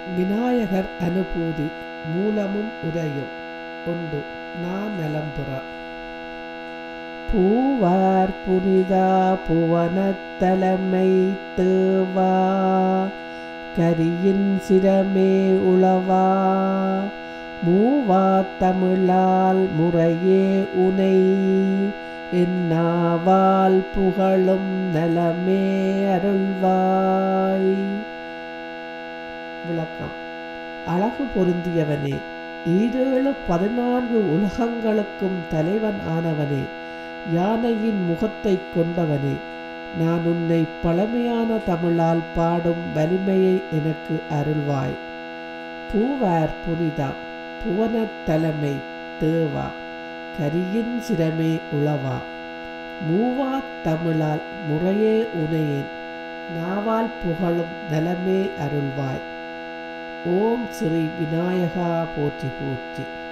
விநாயகர் அனுபூதி மூலமும் உரையும் உண்டு நான் நலம்புற பூவார் புனிதா புவனத்தலைமை தேவா கரியின் சிரமே உளவா மூவா தமிழால் முறையே உனை என்னாவால் புகழும் நலமே அருள்வாய் விளக்கம் அழகு பொருந்தியவனே ஈரேழு பதினான்கு உலகங்களுக்கும் தலைவன் ஆனவனே யானையின் முகத்தை கொண்டவனே நான் உன்னை பழமையான தமிழால் பாடும் வலிமையை எனக்கு அருள்வாய் பூவார் புனிதா புவனத் தலைமை தேவா கரியின் சிரமே உளவா மூவா தமிழால் முறையே உனையேன் நாவால் புகழும் நலமே அருள்வாய் ஓம் ஸ்ரீ விநாயகா போற்றி போற்றி